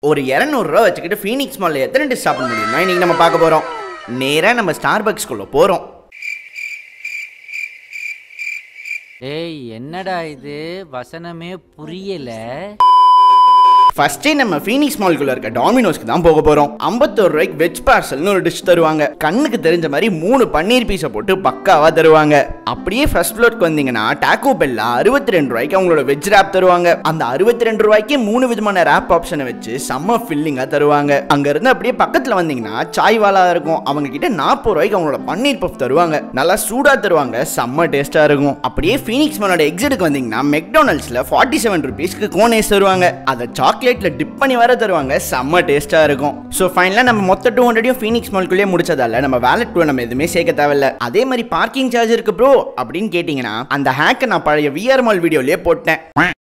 ஒரு இரநூறுவா வச்சுக்கிட்டு ஃபீனிக்ஸ் மாலில் எத்தனை டிஷ் சாப்பிட முடியும்னா இன்னைக்கு நம்ம பார்க்க போகிறோம் நேராக நம்ம ஸ்டார் பக்ஸ்குள்ளே போகிறோம் டேய் என்னடா இது வசனமே புரியல ஃபர்ஸ்டே நம்ம ஃபீனிக்ஸ் மால்குள்ள இருக்க டாமினோஸ்க்கு தான் போக போறோம் ஐம்பத்தோரு ரூபாய்க்கு வெஜ் பார்சல்னு ஒரு டிஷ் தருவாங்க கண்ணுக்கு தெரிஞ்ச மாதிரி மூணு பன்னீர் பீஸை போட்டு பக்காவா தருவாங்க அப்படியே ஃபர்ஸ்ட் ஃப்ளோருக்கு வந்தீங்கன்னா டாக்கோ பெல்லா அறுபத்தி ரெண்டு ரூபாய்க்கு அவங்களோட வெஜ் ரேப் தருவாங்க அந்த அறுபத்தி ரெண்டு ரூபாய்க்கு மூணு விதமான ரேப் ஆப்ஷனை வச்சு செம்ம ஃபில்லிங்கா தருவாங்க அங்க இருந்து அப்படியே பக்கத்துல வந்தீங்கன்னா சாய் வாலா இருக்கும் அவங்க கிட்ட நாற்பது ரூபாய்க்கு அவங்களோட பன்னீர் பஃப் தருவாங்க நல்லா சூடா தருவாங்க செம்ம டேஸ்டா இருக்கும் அப்படியே ஃபீனிக்ஸ் மாலோட எக்ஸிட்டுக்கு வந்தீங்கன்னா மெக்டானல்ட்ஸ்ல ஃபார்ட்டி செவன் ருபீஸ்க்கு கோனேஸ் தருவாங்க அதை சாக்லேட்ல டிப் பண்ணி வர தருவாங்க செம்ம டேஸ்டா இருக்கும் ஸோ ஃபைனலாக நம்ம மொத்த டூ ஹண்ட்ரடையும் ஃபீனிக்ஸ் மால்குள்ளேயே முடிச்சதால நம்ம வேலட் டூ நம்ம எதுவுமே சேர்க்க தேவையில்ல அதே மாதிரி பார்க்கிங் சார்ஜ் இருக்கு ப்ரோ அப்படின்னு கேட்டிங்கன்னா அந்த ஹேக்கை நான் பழைய விஆர் மால் வீடியோலயே போட்டேன்